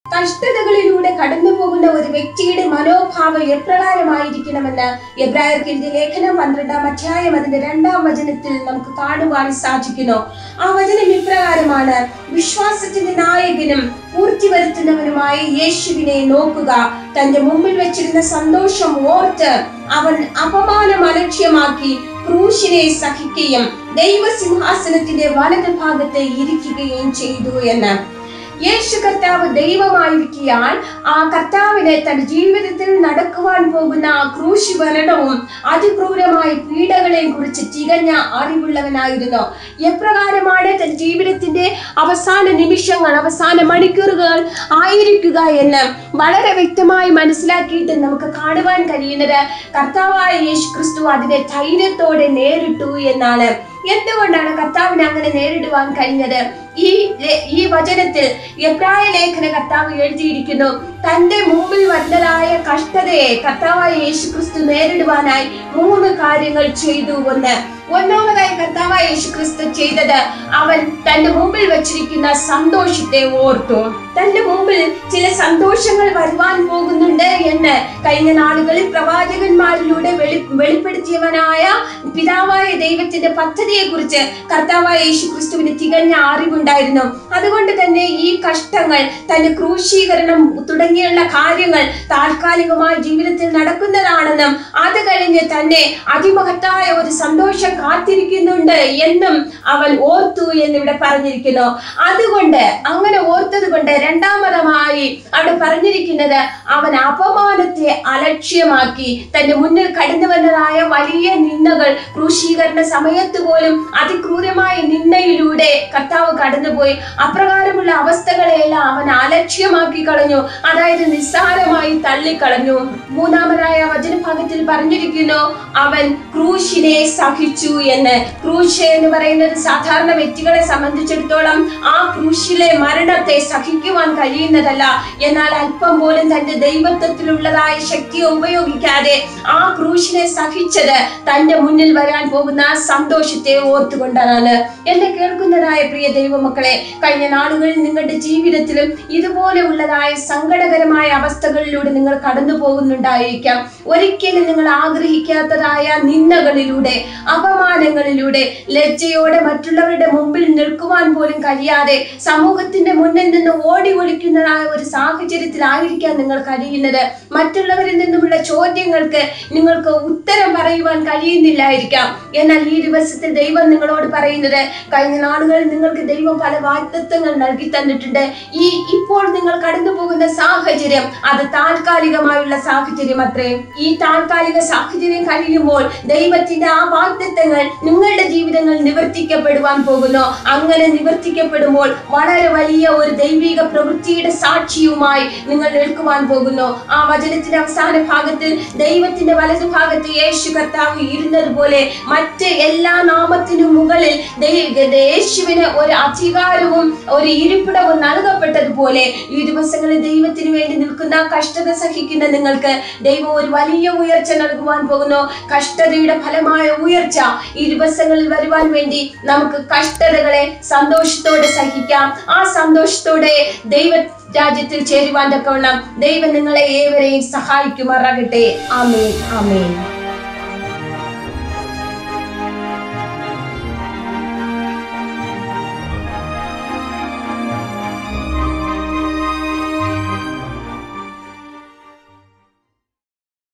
കഷ്ടതകളിലൂടെ കടന്നു പോകുന്ന ഒരു വ്യക്തിയുടെ മനോഭാവം എപ്രകാരമായിരിക്കണമെന്ന് എബ്രായർക്ക് എഴുതിയ ലേഖനം പന്ത്രണ്ടാം അധ്യായം അതിന്റെ രണ്ടാം വചനത്തിൽ നമുക്ക് കാണുവാൻ സാധിക്കുന്നു ആ വചനം ഇപ്രകാരമാണ് വിശ്വാസത്തിന്റെ നായകനും പൂർത്തി വരുത്തുന്നവനുമായ യേശുവിനെ നോക്കുക തന്റെ മുമ്പിൽ വെച്ചിരുന്ന സന്തോഷം ഓർത്ത് അവൻ അപമാനം അലക്ഷ്യമാക്കി ക്രൂശിനെ സഹിക്കുകയും ദൈവസിംഹാസനത്തിന്റെ വലത് ഭാഗത്ത് ഇരിക്കുകയും ചെയ്തു എന്ന് യേശു കർത്താവ് ദൈവമായിരിക്കാൻ ആ കർത്താവിനെ തന്റെ ജീവിതത്തിൽ നടക്കുവാൻ പോകുന്ന ആ ക്രൂശി ഭരണവും അതിക്രൂരമായ പീഡകളെയും കുറിച്ച് തികഞ്ഞ അറിവുള്ളവനായിരുന്നു എപ്രകാരമാണ് തന്റെ ജീവിതത്തിന്റെ അവസാന നിമിഷങ്ങൾ അവസാന മണിക്കൂറുകൾ ആയിരിക്കുക എന്ന് വളരെ വ്യക്തമായി മനസ്സിലാക്കിയിട്ട് നമുക്ക് കാണുവാൻ കഴിയുന്നത് കർത്താവായ യേശു ക്രിസ്തു അതിനെ ധൈര്യത്തോടെ നേരിട്ടു എന്നാണ് എന്തുകൊണ്ടാണ് കർത്താവിന് അങ്ങനെ നേരിടുവാൻ കഴിഞ്ഞത് ഈ ലേ- ഈ വചനത്തിൽ എബ്രായ ലേഖന കർത്താവ് എഴുതിയിരിക്കുന്നു തന്റെ മുമ്പിൽ വരുന്നതായ കഷ്ടതയെ കർത്താവായ യേശു ക്രിസ്തു നേരിടുവാനായി മൂന്ന് കാര്യങ്ങൾ ചെയ്തു ഒന്ന് ഒന്നാമതായി കർത്താവായ യേശു ക്രിസ്തു ചെയ്തത് അവൻ തന്റെ മുമ്പിൽ വെച്ചിരിക്കുന്ന സന്തോഷത്തെ ഓർത്തു തന്റെ മുമ്പിൽ ചില സന്തോഷങ്ങൾ വരുവാൻ പോകുന്നുണ്ട് എന്ന് കഴിഞ്ഞ നാളുകളിൽ പ്രവാചകന്മാരിലൂടെ വെളി വെളിപ്പെടുത്തിയവനായ പിതാവായ ദൈവത്തിന്റെ പദ്ധതിയെ കുറിച്ച് കർത്താവായ യേശു ക്രിസ്തുവിന് തികഞ്ഞ അറിവുണ്ടായിരുന്നു അതുകൊണ്ട് തന്നെ ഈ കഷ്ടങ്ങൾ തന്റെ ക്രൂശീകരണം തുടങ്ങിയുള്ള കാര്യങ്ങൾ താൽക്കാലികമായി ജീവിതത്തിൽ നടക്കുന്നതാണെന്നും അത് കഴിഞ്ഞ് തന്നെ അതിമഹത്തായ ഒരു സന്തോഷം കാത്തിരിക്കുന്നുണ്ട് എന്നും അവൻ ഓർത്തു എന്നിവിടെ പറഞ്ഞിരിക്കുന്നു അതുകൊണ്ട് അങ്ങനെ ഓർത്തത് കൊണ്ട് രണ്ടാമതമായി അവിടെ പറഞ്ഞിരിക്കുന്നത് അവൻ അപമാനത്തെ അലക്ഷ്യമാക്കി തന്റെ മുന്നിൽ കടന്നു വന്നതായ വലിയ നിന്ദകൾ ക്രൂശീകരണ സമയത്ത് പോലും അതിക്രൂരമായ നിന്ദയിലൂടെ കർത്താവ് കടന്നുപോയി അപ്രകാരമുള്ള അവസ്ഥകളെയെല്ലാം അവൻ അലക്ഷ്യമാക്കി കളഞ്ഞു അതായത് നിസ്സാരമായി തള്ളിക്കളഞ്ഞു മൂന്നാമതായ വചനഭാഗത്തിൽ പറഞ്ഞിരിക്കുന്നു അവൻ ക്രൂശിനെ സഹിച്ചു എന്ന് ക്രൂശ് എന്ന് പറയുന്നത് സാധാരണ വ്യക്തികളെ സംബന്ധിച്ചിടത്തോളം ആ ക്രൂശിലെ മരണത്തെ സഹിക്കുവാൻ കഴിയുന്നതല്ല എന്നാൽ അല്പം പോലും തന്റെ ദൈവത്വത്തിലുള്ളതായ ശക്തിയെ ഉപയോഗിക്കാതെ ആ ക്രൂശിനെ സഹിച്ചത് തന്റെ മുന്നിൽ വരാൻ പോകുന്ന സന്തോഷത്തെ ഓർത്തുകൊണ്ടാണ് എന്നെ കേൾക്കുന്നതായ പ്രിയ ദൈവമക്കളെ കഴിഞ്ഞ നാളുകളിൽ നിങ്ങളുടെ ജീവിതത്തിലും ഇതുപോലെ ഉള്ളതായ സങ്കടകരമായ അവസ്ഥകളിലൂടെ നിങ്ങൾ കടന്നു പോകുന്നുണ്ടായിരിക്കാം ഒരിക്കലും നിങ്ങൾ ആഗ്രഹിക്കാത്തതായ നിന്ദകളിലൂടെ അപമാനങ്ങളിലൂടെ ലജ്ജയോടെ മറ്റുള്ളവരുടെ മുമ്പിൽ നിൽക്കുവാൻ പോലും കഴിയാതെ സമൂഹത്തിന്റെ മുന്നിൽ നിന്ന് ഓടി ഒളിക്കുന്നതായ ഒരു സാഹചര്യത്തിലായിരിക്കാം നിങ്ങൾ കഴിയുന്നത് മറ്റുള്ളവരിൽ നിന്നുമുള്ള ചോദ്യങ്ങൾക്ക് നിങ്ങൾക്ക് ഉത്തരം പറയുവാൻ കഴിയുന്നില്ലായിരിക്കാം എന്നാൽ ഈ ദിവസത്തിൽ ദൈവം നിങ്ങളോട് പറയുന്നത് കഴിഞ്ഞ നാളുകളിൽ നിങ്ങൾക്ക് ദൈവം പല വാഗ്ദത്വങ്ങൾ നൽകി തന്നിട്ടുണ്ട് ഈ ഇപ്പോൾ നിങ്ങൾ കടന്നു പോകുന്ന സാഹചര്യം അത് താൽക്കാലികമായുള്ള സാഹചര്യം അത്രേ ഈ താൽക്കാലിക സാഹചര്യം കഴിയുമ്പോൾ ദൈവത്തിന്റെ ആ വാഗ്ദത്വങ്ങൾ നിങ്ങളുടെ ജീവിതങ്ങൾ നിവർത്തിക്കപ്പെടുവാൻ പോകുന്നു അങ്ങനെ നിവർത്തിക്കപ്പെടുമ്പോൾ വളരെ വലിയ ഒരു ദൈവിക പ്രവൃത്തിയുടെ സാക്ഷിയുമായി നിങ്ങൾ നിൽക്കുവാൻ പോകുന്നു ആ വചനത്തിന്റെ അവസാന ഭാഗത്തിൽ ദൈവത്തിന്റെ വലതു ഭാഗത്ത് യേശു കർത്താവ് ഇരുന്നത് പോലെ മറ്റ് എല്ലാ നാമത്തിനും മുകളിൽ ദൈ- യേശുവിന് ഒരു അധികാരവും ഒരു ഇരിപ്പിടവും നൽകപ്പെട്ടതുപോലെ ഈ ദിവസങ്ങളിൽ ദൈവത്തിന് വേണ്ടി നിൽക്കുന്ന കഷ്ടത സഹിക്കുന്ന നിങ്ങൾക്ക് ദൈവം ഒരു വലിയ ഉയർച്ച നൽകുവാൻ പോകുന്നു കഷ്ടതയുടെ ഫലമായ ഉയർച്ച ഈ ദിവസങ്ങളിൽ വരുവാൻ വേണ്ടി നമുക്ക് കഷ്ടതകളെ സന്തോഷത്തോടെ സഹിക്കാം ആ സന്തോഷത്തോടെ ദൈവ രാജ്യത്തിൽ ചേരുവാൻ തക്കവണ്ണം ദൈവം നിങ്ങളെ ഏവരെയും സഹായിക്കുമാറാകട്ടെ ആമേൻ ആമേൻ